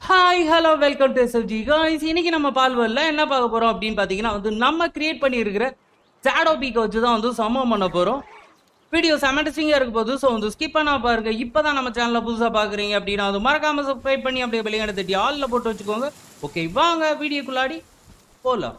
Hi hello welcome to S F G guys இன்னைக்கு நம்ம பால்வல்ல என்ன பார்க்க போறோம் அப்படின்னு பார்த்தீங்கன்னா வந்து நம்ம கிரியேட் பண்ணியிருக்கிற ஜாடோ பீக்கை வச்சு தான் வந்து சம்பவம் பண்ண போறோம் வீடியோ செமண்டிஸ்டிங்காக இருக்க போது ஸோ வந்து ஸ்கிப் பண்ணா பாருங்க இப்போ தான் நம்ம சேனலில் புதுசாக பார்க்குறீங்க அப்படின்னா வந்து மறக்காம சப்ஸ்கிரைப் பண்ணி அப்படியே வெளியே தட்டி ஆலில் போட்டு வச்சுக்கோங்க ஓகே வாங்க வீடியோக்குள்ளாடி போகலாம்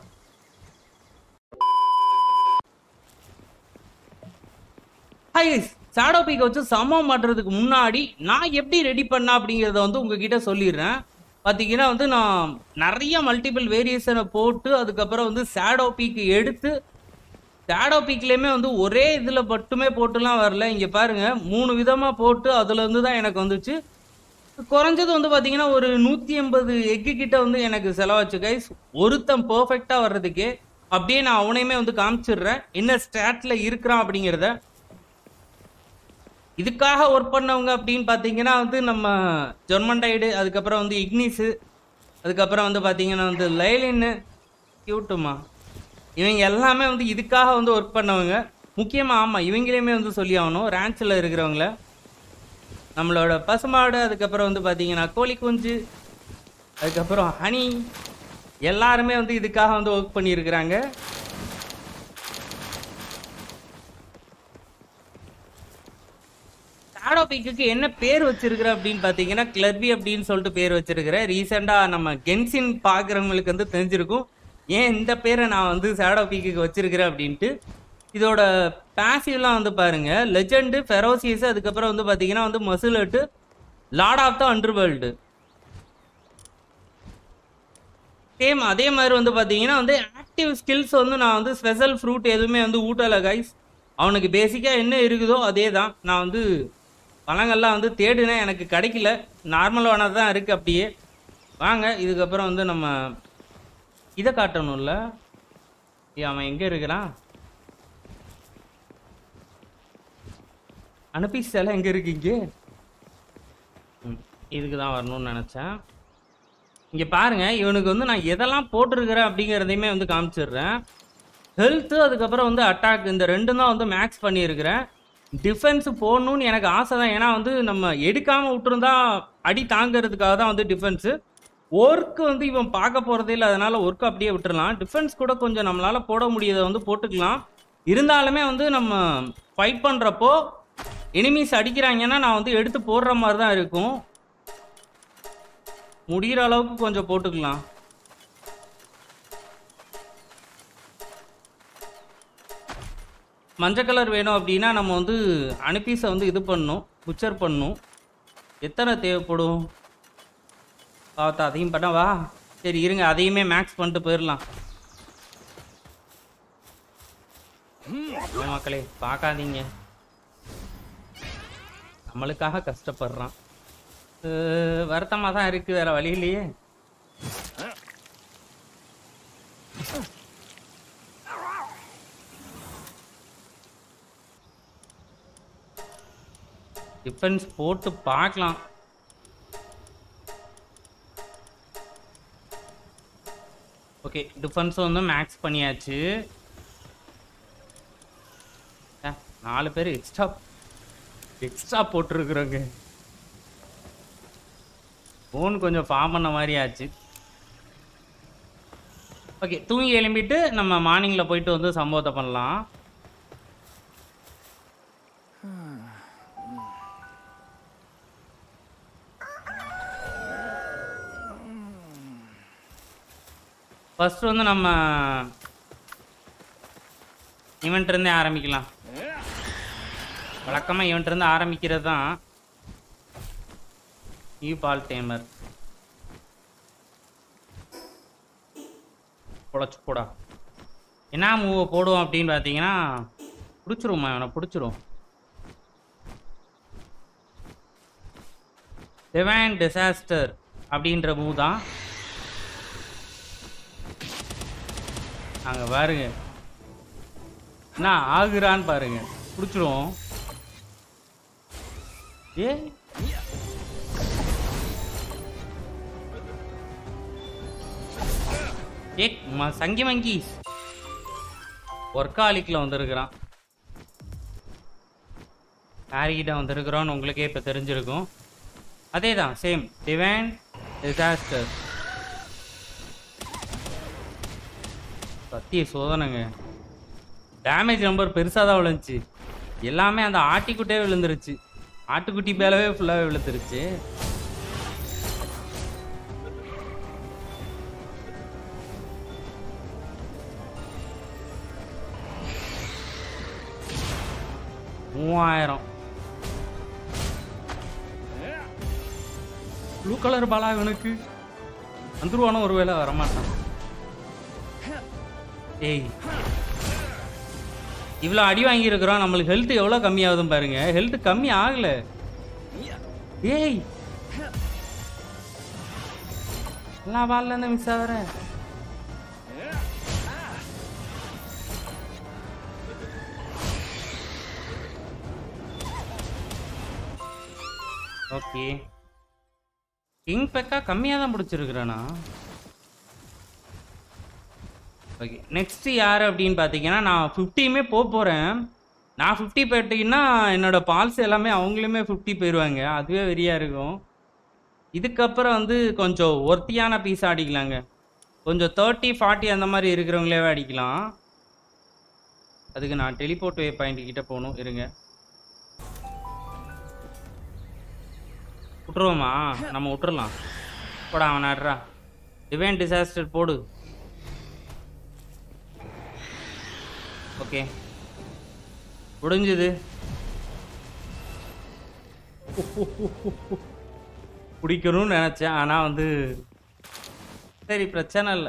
ஹாய் கைஸ் ஷேடோ பீக்கை வச்சு சமம் பண்ணுறதுக்கு முன்னாடி நான் எப்படி ரெடி பண்ண அப்படிங்கிறத வந்து உங்ககிட்ட சொல்லிடுறேன் பார்த்தீங்கன்னா வந்து நான் நிறைய மல்டிபிள் வேரியேஷனை போட்டு அதுக்கப்புறம் வந்து ஷேடோ பீக்கு எடுத்து ஷேடோ பீக்லேயுமே வந்து ஒரே இதில் மட்டுமே போட்டுலாம் வரல இங்கே பாருங்க மூணு விதமாக போட்டு அதுலேருந்து தான் எனக்கு வந்துச்சு குறைஞ்சது வந்து பார்த்தீங்கன்னா ஒரு நூற்றி எண்பது எக்கு கிட்ட வந்து எனக்கு செலவாச்சு கைஸ் ஒருத்தன் பர்ஃபெக்டாக வர்றதுக்கே அப்படியே நான் அவனையுமே வந்து காமிச்சிடுறேன் என்ன ஸ்டாட்டில் இருக்கிறான் அப்படிங்கிறத இதுக்காக ஒர்க் பண்ணவங்க அப்படின்னு பார்த்தீங்கன்னா வந்து நம்ம ஜொர்மண்டைடு அதுக்கப்புறம் வந்து இக்னிஸு அதுக்கப்புறம் வந்து பார்த்தீங்கன்னா வந்து லைலின்னு கியூட்டுமா இவங்க எல்லாமே வந்து இதுக்காக வந்து ஒர்க் பண்ணவங்க முக்கியமாக ஆமாம் இவங்களையுமே வந்து சொல்லி ஆகணும் ரேன்ச்சில் இருக்கிறவங்கள நம்மளோட பசுமாடு அதுக்கப்புறம் வந்து பார்த்தீங்கன்னா கோழி குஞ்சு அதுக்கப்புறம் ஹனி எல்லாருமே வந்து இதுக்காக வந்து ஒர்க் பண்ணியிருக்கிறாங்க ஷேடோ பீக்குக்கு என்ன பேர் வச்சிருக்கிற அப்படின்னு பார்த்தீங்கன்னா கிளர்பி அப்படின்னு சொல்லிட்டு பேர் வச்சிருக்கிறேன் ரீசெண்டாக நம்ம கென்சின் பார்க்குறவங்களுக்கு வந்து தெரிஞ்சிருக்கும் ஏன் இந்த பேரை நான் வந்து ஷேடோ பீக்குக்கு வச்சிருக்கிறேன் அப்படின்ட்டு இதோட பேசிவ்லாம் வந்து பாருங்க லெஜெண்டு ஃபெரோசியஸ் அதுக்கப்புறம் வந்து பார்த்தீங்கன்னா வந்து மசுலட்டு lord of the underworld same அதே மாதிரி வந்து பார்த்தீங்கன்னா வந்து ஆக்டிவ் ஸ்கில்ஸ் வந்து நான் வந்து ஸ்பெஷல் ஃப்ரூட் எதுவுமே வந்து ஊட்டலை கைஸ் அவனுக்கு பேசிக்காக என்ன இருக்குதோ அதே தான் நான் வந்து பழங்கள்லாம் வந்து தேடினேன் எனக்கு கிடைக்கல நார்மலானது தான் இருக்குது அப்படியே வாங்க இதுக்கப்புறம் வந்து நம்ம இதை காட்டணும்ல ஏய், அவன் எங்கே இருக்கிறான் அனுப்பி சிலை எங்கே இருக்கீங்க ம், இதுக்கு தான் வரணும்னு நினச்சேன் இங்கே பாருங்க இவனுக்கு வந்து நான் எதெல்லாம் போட்டிருக்கிறேன் அப்படிங்கிறதையுமே வந்து காமிச்சிடுறேன் ஹெல்த்து அதுக்கப்புறம் வந்து அட்டாக் இந்த ரெண்டும் தான் வந்து மேக்ஸ் பண்ணியிருக்கிறேன் டிஃபென்ஸ் போடணும்னு எனக்கு ஆசை தான் ஏன்னா வந்து நம்ம எடுக்காமல் விட்டுருந்தா அடி தாங்கிறதுக்காக தான் வந்து டிஃபென்ஸு ஒர்க்கு வந்து இவன் பார்க்க போகிறதே இல்லை அதனால் ஒர்க் அப்படியே விட்டுறலாம் டிஃபென்ஸ் கூட கொஞ்சம் நம்மளால் போட முடியதை வந்து போட்டுக்கலாம் இருந்தாலுமே வந்து நம்ம ஃபைட் பண்ணுறப்போ எனிமீஸ் அடிக்கிறாங்கன்னா நான் வந்து எடுத்து போடுற மாதிரி தான் இருக்கும் முடிகிற அளவுக்கு கொஞ்சம் போட்டுக்கலாம் மஞ்சள் கலர் வேணும் அப்படின்னா நம்ம வந்து அனுப்பீஸை வந்து இது பண்ணணும் புச்சர் பண்ணணும் எத்தனை தேவைப்படும் பார்த்தா அதையும் பண்ணவா சரி இருங்க அதையுமே மேக்ஸ் பண்ணிட்டு போயிடலாம் ஏன் மக்களே பார்க்காதீங்க நம்மளுக்காக கஷ்டப்படுறான் வருத்தமாக தான் இருக்கு வேற வழி இல்லையே டிஃபென்ஸ் போட்டு பார்க்கலாம் ஓகே டிஃபென்ஸ் வந்து மேக்ஸ் பண்ணியாச்சு அ, நாலு பேர் எக்ஸ்ட்ரா எக்ஸ்ட்ரா போட்டிருக்குறோங்க ஃபோன் கொஞ்சம் ஃபார்ம் பண்ண மாதிரி ஆச்சு ஓகே தூங்கி எழும்பிட்டு நம்ம மார்னிங்கில் போயிட்டு வந்து சம்பவத்தை பண்ணலாம் ஃபர்ஸ்ட் வந்து நம்ம இவன்ட் இருந்தே ஆரம்பிக்கலாம் வழக்கமாக இவன்ட் இருந்து ஆரம்பிக்கிறது தான் ஈ பால் டேமர் பொழச்சு போடா என்ன மூவ் போடுவோம் அப்படின்னு பார்த்தீங்கன்னா பிடிச்சிருமா இவனை பிடிச்சிரும் டிவைன் டிசாஸ்டர் அப்படின்ற மூவ் தான் அங்கே பாருங்க என்ன ஆகுறான்னு பாருங்க பிடிச்சிரும் ஏ ஏ ம சங்கி மங்கி ஒர்க்காலிக்கில் வந்திருக்கிறான் யார்கிட்ட வந்திருக்கிறோன்னு உங்களுக்கே இப்போ தெரிஞ்சிருக்கும் அதே தான் சேம் டிவைன் டிசாஸ்டர் சத்திய சோதனைங்க டேமேஜ் நம்பர் பெருசாக தான் விழுந்துச்சு எல்லாமே அந்த ஆட்டிக்குட்டே விழுந்துருச்சு ஆட்டுக்குட்டி மேலவே ஃபுல்லாகவே விழுந்துருச்சு மூவாயிரம் ப்ளூ கலர் பாலா இவனுக்கு வந்துருவானோ ஒருவேளை வரமாட்டான் ஏய் இவ்வளோ அடி வாங்கியிருக்கிறோம் நம்மளுக்கு ஹெல்த் எவ்வளோ கம்மியாகுதுன்னு பாருங்க ஹெல்த் கம்மி ஆகல ஏய் எல்லா பால்ல இருந்து மிஸ் ஆகுற ஓகே கிங் பெக்கா கம்மியாக தான் பிடிச்சிருக்கிறேண்ணா ஓகே நெக்ஸ்ட் யார் அப்படின்னு பார்த்தீங்கன்னா நான் ஃபிஃப்டியுமே போக போகிறேன் நான் ஃபிஃப்டி போயிட்டீங்கன்னா என்னோட பால்ஸ் எல்லாமே அவங்களுமே ஃபிஃப்டி போயிடுவாங்க அதுவே வெறியாக இருக்கும் இதுக்கப்புறம் வந்து கொஞ்சம் ஒர்த்தியான பீஸாக அடிக்கலாங்க கொஞ்சம் தேர்ட்டி ஃபார்ட்டி அந்த மாதிரி இருக்கிறவங்களே அடிக்கலாம் அதுக்கு நான் டெலிபோர்ட் வே பாயிண்ட் கிட்ட போகணும் இருங்க விட்டுருவோமா நம்ம விட்டுறலாம் போடா அவன் ஆடுறா டிவைன் டிசாஸ்டர் போடு ஓகே முடிஞ்சுது பிடிக்கணும்னு நினச்சேன் ஆனால் வந்து சரி பிரச்சனை இல்லை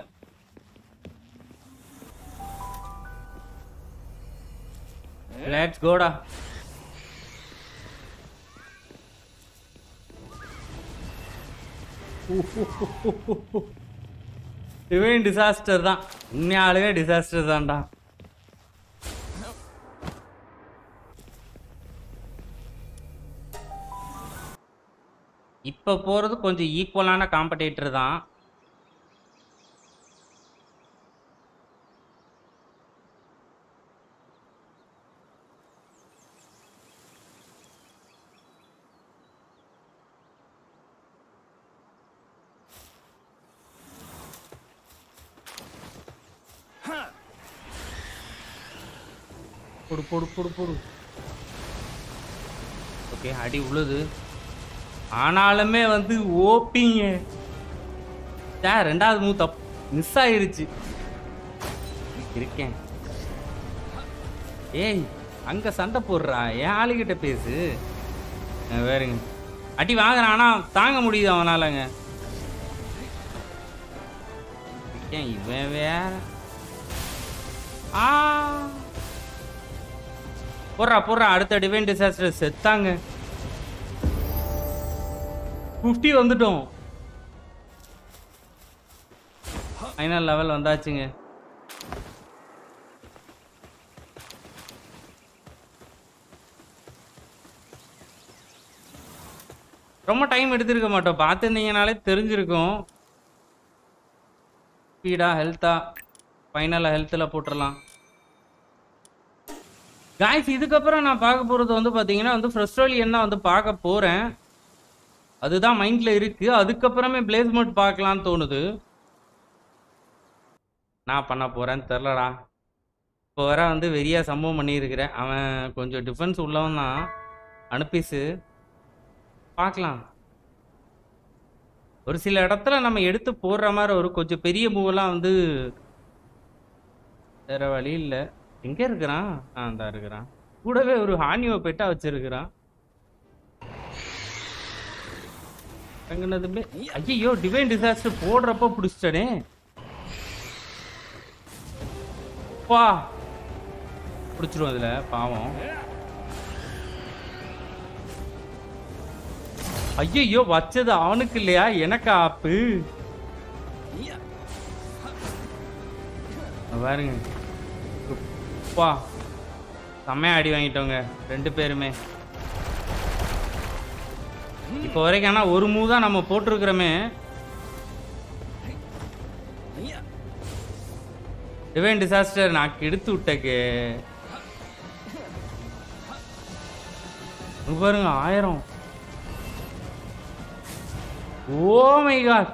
லெட்ஸ் கோடா டிவைன் டிசாஸ்டர் தான் உண்மையாலுமே டிசாஸ்டர் தான்டா இப்போ போகிறது கொஞ்சம் ஈக்குவலான காம்படேட்டர் தான் போடு போடு போடு போடு ஓகே அடி உழுது ஆனாலுமே வந்து ஓப்பிங்க சார் ரெண்டாவது மூ தப் மிஸ் ஆயிருச்சு இருக்கேன் ஏய் அங்க சண்டை போடுறா என் ஆளுகிட்ட பேசு அஹ் வேறுங்க அடி வாங்குறான் ஆனா தாங்க முடியுது அவனாலங்க இருக்கேன் இவன் வேற ஆ போடுறா போடுறா அடுத்த டிவைன் டிசாஸ்டர் செத்தாங்க ஃபிஃப்டி வந்துட்டோம் ஃபைனல் லெவல் வந்தாச்சுங்க ரொம்ப டைம் எடுத்திருக்க மாட்டோம் பார்த்துருந்தீங்கனாலே தெரிஞ்சிருக்கும் ஸ்பீடா ஹெல்த்தா ஃபைனலாக ஹெல்த்தில் போட்டுடலாம் காய்ஸ் இதுக்கப்புறம் நான் பார்க்க போகிறது வந்து பார்த்தீங்கன்னா வந்து ஃப்ரெஸ்ட்ரோலியன் தான் வந்து பார்க்க போகிறேன் அதுதான் மைண்டில் இருக்குது அதுக்கப்புறமே பிளேஸ் மோட் பார்க்கலான்னு தோணுது நான் பண்ண போகிறேன்னு தெரிலடா இப்போ வர வந்து வெறியா சம்பவம் பண்ணியிருக்கிறேன் அவன் கொஞ்சம் டிஃபென்ஸ் உள்ளவன் தான் அனுப்பிசு பார்க்கலாம் ஒரு சில இடத்துல நம்ம எடுத்து போடுற மாதிரி ஒரு கொஞ்சம் பெரிய மூவெல்லாம் வந்து வேற வழி இல்லை எங்க இருக்கிறான் ஆ தான் இருக்கிறான் கூடவே ஒரு ஹானியோ பெட்டா வச்சிருக்கிறான் எங்கனதுமே ஐயோ டிவைன் டிசாஸ்டர் போடுறப்ப பிடிச்சிட்டனே பா பிடிச்சிரும் அதுல பாவம் ஐயோ வச்சது அவனுக்கு இல்லையா எனக்கு ஆப்பு இங்க பாருங்க பா செம்மையா அடி வாங்கிட்டோங்க ரெண்டு பேருமே இப்போ வரைக்கும் ஆனா ஒரு மூவ் தான் நம்ம போட்டிருக்கிறோமே டிவைன் டிசாஸ்டர் நான் கெடுத்து விட்டக்கு இங்க பாருங்க ஆயிரம் ஓ மை காட்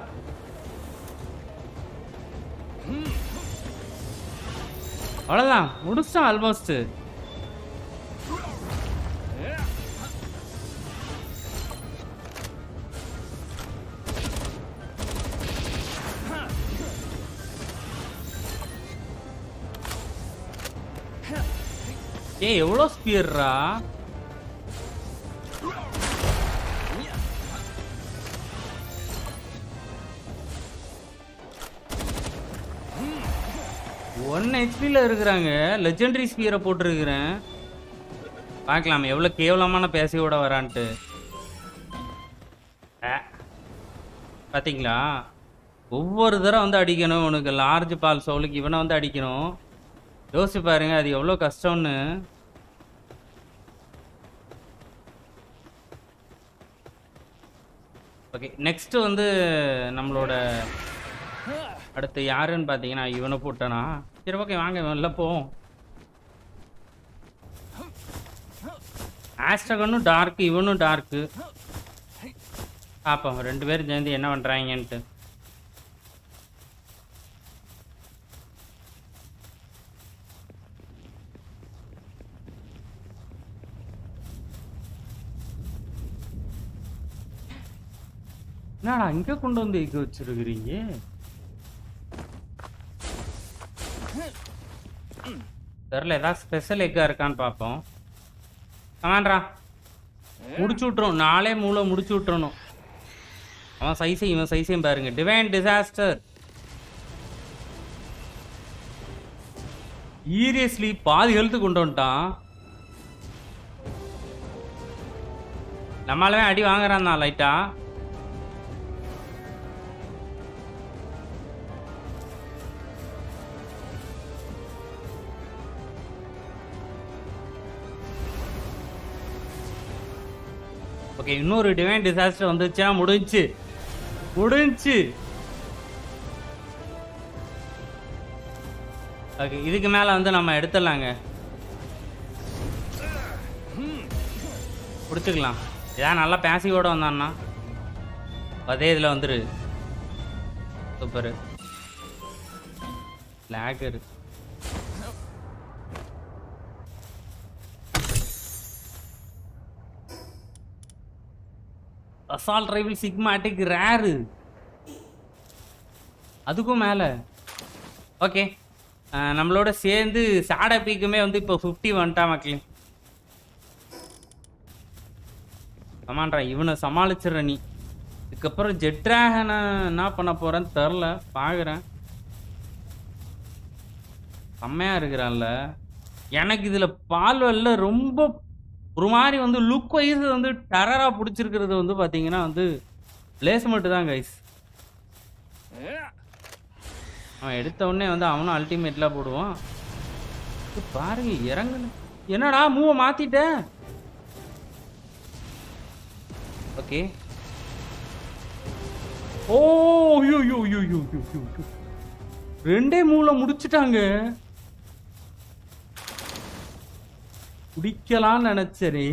அவ்வளோதான் முடிச்சிட்டோம் ஆல்மோஸ்ட் ஏய் எவ்வளோ ஸ்பியர்ரா ஒன் ஹெச்பியில் இருக்கிறாங்க லெஜெண்டரி ஸ்பியரை போட்டிருக்கிறேன் பார்க்கலாம் எவ்வளோ கேவலமான பேசையோட வரான்ட்டு ஆ. பாத்தீங்களா ஒவ்வொரு தடவை வந்து அடிக்கணும் உனக்கு லார்ஜ் பால் சோலுக்கு இவனை வந்து அடிக்கணும் யோசிச்சு பாருங்க அது எவ்வளோ கஷ்டம்னு ஓகே நெக்ஸ்ட் வந்து நம்மளோட அடுத்து யாருன்னு பார்த்தீங்கன்னா இவனை போட்டனா சரி ஓகே வாங்க வெளில போவோம் ஆஸ்ட்ரகனும் டார்க் இவனும் டார்க்கு பார்ப்போம் ரெண்டு பேரும் சேர்ந்து என்ன பண்ணுறாங்கன்ட்டு என்னடா இங்க கொண்டு வந்து இங்க வச்சிருக்கிறீங்க தெரில ஏதாவது ஸ்பெஷல் எக்கா இருக்கான்னு பார்ப்போம் கமாண்ட்ரா முடிச்சு விட்ரும் நாளே மூளை முடிச்சு விட்டுறணும் அவன் சைஸையும் இவன் சைஸையும் பாருங்க டிவைன் டிசாஸ்டர் ஈரியஸ்லி பாதி ஹெல்த்து கொண்டு வந்துட்டான் நம்மளாவே அடி வாங்குறான் தான் லைட்டா ஓகே இன்னொரு டிவைன் டிசாஸ்டர் வந்துச்சுன்னா முடிஞ்சுச்சு முடிஞ்சுச்சு ஓகே இதுக்கு மேலே வந்து நம்ம எடுத்துடலாங்க பிடிச்சிக்கலாம் இதான் நல்லா பேசிக்கோட வந்தான்னா அதே இதில் வந்துரு சூப்பரு லேக் இருக்கு அசால்ட் ரைபிள் சிக்மாட்டிக் ரேரு அதுக்கும் மேலே ஓகே நம்மளோட சேர்ந்து சாடா பீக்குமே வந்து இப்போ ஃபிஃப்டி வந்துட்டா மக்களே கமாண்ட்ரா இவனை சமாளிச்சிடுற நீ இதுக்கப்புறம் ஜெட் ட்ராகனை என்ன பண்ண போறேன்னு தெரில பார்க்குறேன் செம்மையாக இருக்கிறான்ல எனக்கு இதில் பால்வெல்ல ரொம்ப ஒரு மாதிரி வந்து லுக் வைஸ் வந்து டெரராக பிடிச்சிருக்கிறது வந்து பார்த்தீங்கன்னா வந்து லேஸ் மட்டும் தான் கைஸ் அவன் எடுத்த உடனே வந்து அவனும் அல்டிமேட்லாம் போடுவான் இது பாருங்க இறங்குன என்னடா மூவை மாத்திட்ட ஓகே ஓ ஐயோ ஐயோ ஐயோ ஐயோ ஐயோ, ஐயோ, ஐயோ. ரெண்டே மூல முடிச்சிட்டாங்க குடிக்கலாம்னு நினைச்சரே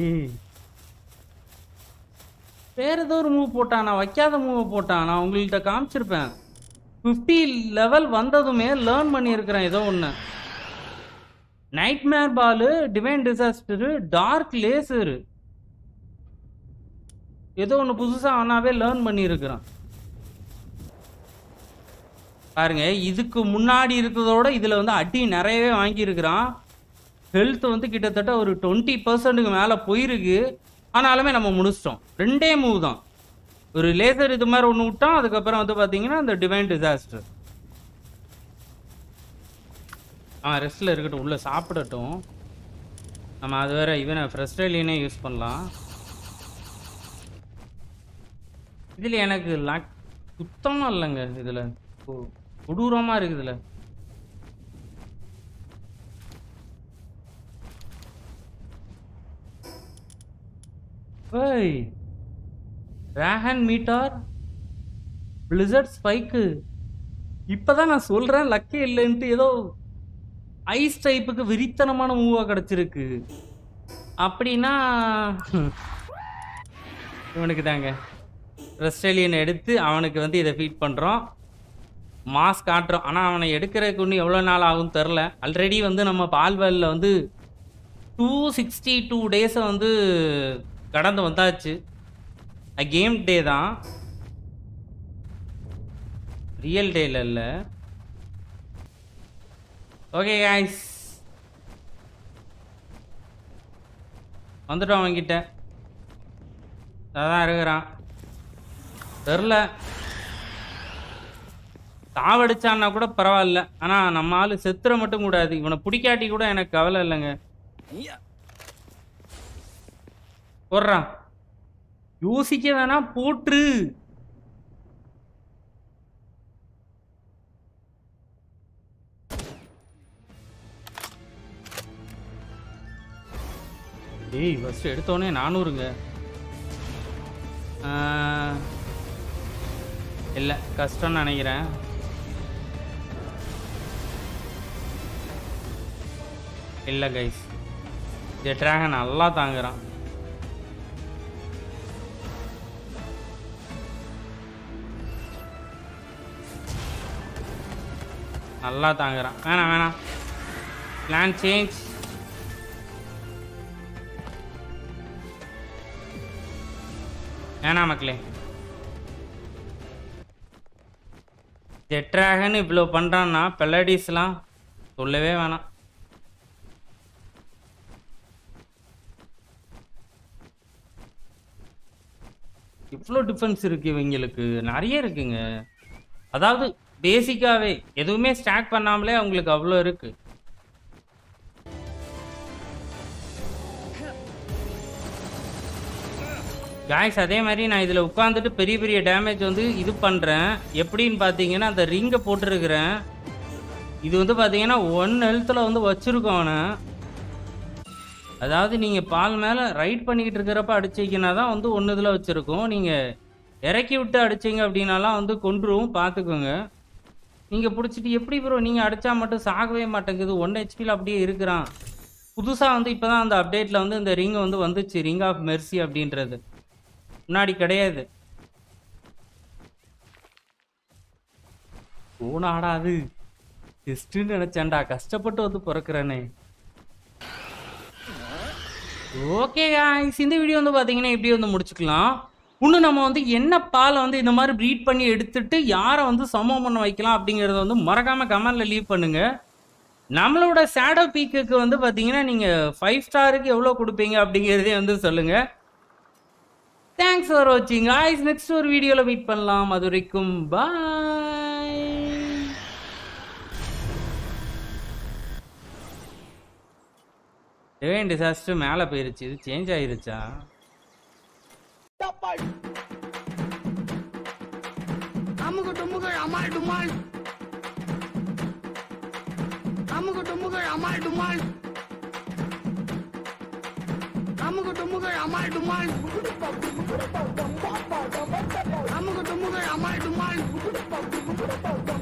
வேற ஏதோ ஒரு மூவ் போட்டான் நான் வைக்காத மூவ் போட்டான் நான் உங்கள்கிட்ட காமிச்சிருப்பேன் ஃபிஃப்டி லெவல் வந்ததுமே லேர்ன் பண்ணியிருக்கிறேன் ஏதோ ஒன்று nightmare ball divine disaster dark laser ஏதோ ஒன்று புதுசாக அவனாவே லேர்ன் பண்ணியிருக்கிறான் பாருங்க இதுக்கு முன்னாடி இருக்கிறதோட இதில் வந்து அடி நிறையவே வாங்கியிருக்கிறான் ஹெல்த் வந்து கிட்டத்தட்ட ஒரு டுவெண்ட்டி பர்சன்ட்டுக்கு மேலே போயிருக்கு ஆனாலுமே நம்ம முடிச்சிட்டோம் ரெண்டே மூவ் தான் ஒரு லேசர் இது மாதிரி ஒன்று விட்டோம் அதுக்கப்புறம் வந்து பார்த்தீங்கன்னா இந்த டிவைன் டிசாஸ்டர் ஆ ரெஸ்ட்டில் இருக்கட்டும் உள்ளே சாப்பிடட்டும் நம்ம அது வேற இவனை ஃப்ரெஸ்ட்ரேலியனே யூஸ் பண்ணலாம் இதில் எனக்கு லாக் சுத்தமாக இல்லைங்க இதில் கொடூரமாக இருக்குது இதில் ஏய் ரேஹன் மீட்டார் பிளிசர்ட் ஸ்பைக்கு இப்பதான் நான் சொல்றேன் லக்கே இல்லைன்ட்டு ஏதோ ஐஸ் டைப்புக்கு விரித்தனமான மூவா கிடைச்சிருக்கு அப்படின்னா இவனுக்கு தாங்க ரெஸ்டேலியன் எடுத்து அவனுக்கு வந்து இதை ஃபீட் பண்ணுறோம் மாஸ் காட்டுறோம் ஆனால் அவனை எடுக்கிறதுக்கு இன்னும் எவ்வளோ நாள் ஆகும் தெரில ஆல்ரெடி வந்து நம்ம பால்வெல்லில் வந்து டூ சிக்ஸ்டி டூ டேஸை வந்து கடந்து வந்தாச்சு கேம் டே தான் ரியல் டேல இல்லை ஓகே guys வந்துட்டோம் அவன்கிட்ட அதான் இருக்கிறான் தெரில சாவடிச்சான்னா கூட பரவாயில்ல ஆனா நம்ம ஆளு செத்துற மட்டும் கூடாது இவனை பிடிக்காட்டி கூட எனக்கு கவலை இல்லைங்க போடுறான் யோசிக்க வேணாம் போட்டுரு ஏய் ஃபர்ஸ்ட் எடுத்தோடனே நானூறுங்க இல்லை கஷ்டம்னு நினைக்கிறேன் இல்லை கைஸ் ஜெட்ராக நல்லா தாங்குறான் நல்லா தாங்குறான் வேணாம் வேணாம் பிளான் சேஞ்ச் வேணாம் மக்களே ஜெட்ராகன் இவ்வளோ பண்ணுறான்னா பெல்லடிஸ்லாம் சொல்லவே வேணாம் இவ்வளோ டிஃபென்ஸ் இருக்கு இவங்களுக்கு நிறைய இருக்குங்க அதாவது பேசிக்காவே எதுவுமே ஸ்டார்ட் பண்ணாமலே அவங்களுக்கு அவ்வளோ இருக்கு காய்ஸ் அதே மாதிரி நான் இதில் உட்காந்துட்டு பெரிய பெரிய டேமேஜ் வந்து இது பண்ணுறேன் எப்படின்னு பார்த்தீங்கன்னா அந்த ரிங்கை போட்டிருக்கிறேன் இது வந்து பார்த்தீங்கன்னா ஒன் ஹெல்த்தில் வந்து வச்சுருக்கோம் அவனை அதாவது நீங்கள் பால் மேலே ரைட் பண்ணிக்கிட்டு இருக்கிறப்ப அடிச்சிங்கன்னா தான் வந்து ஒன்று இதில் வச்சுருக்கோம் நீங்கள் இறக்கி விட்டு அடிச்சீங்க அப்படின்னாலாம் வந்து கொன்றுவும் பார்த்துக்கோங்க நீங்கள் பிடிச்சிட்டு எப்படி ப்ரோ நீங்கள் அடித்தா மட்டும் சாகவே மாட்டேங்குது ஒன் ஹெச்பியில் அப்படியே இருக்கிறான் புதுசாக வந்து இப்போ தான் அந்த அப்டேட்டில் வந்து இந்த ரிங் வந்து வந்துச்சு ரிங் ஆஃப் மெர்சி அப்படின்றது முன்னாடி கிடையாது ஓனாடாது டெஸ்ட்டுன்னு நினச்சேன்டா கஷ்டப்பட்டு வந்து பிறக்கிறேனே ஓகே guys இந்த வீடியோ வந்து பார்த்தீங்கன்னா இப்படி வந்து முடிச்சுக்கலாம் இன்னும் நம்ம வந்து என்ன பாலை வந்து இந்த மாதிரி ப்ரீட் பண்ணி எடுத்துட்டு யாரை வந்து சமம் பண்ண வைக்கலாம் அப்படிங்கிறத வந்து மறக்காம கமெண்ட்ல லீவ் பண்ணுங்க நம்மளோட சேடோ பீக்குக்கு வந்து பார்த்தீங்கன்னா நீங்கள் ஃபைவ் ஸ்டாருக்கு எவ்வளோ கொடுப்பீங்க அப்படிங்கிறதே வந்து சொல்லுங்க தேங்க்ஸ் ஃபார் வாட்சிங் guys நெக்ஸ்ட் ஒரு வீடியோவில் மீட் பண்ணலாம் அது வரைக்கும் பாய் டிவைன் டிசாஸ்டர் மேலே போயிருச்சு இது சேஞ்ச் ஆயிருச்சா அமுகு டுமுகு அமால் டுமால் அமுகு டுமுகு அமால் டுமால் அமுகு டுமுகு அமால் டுமால் அமுகு டுமுகு அமால் டுமால்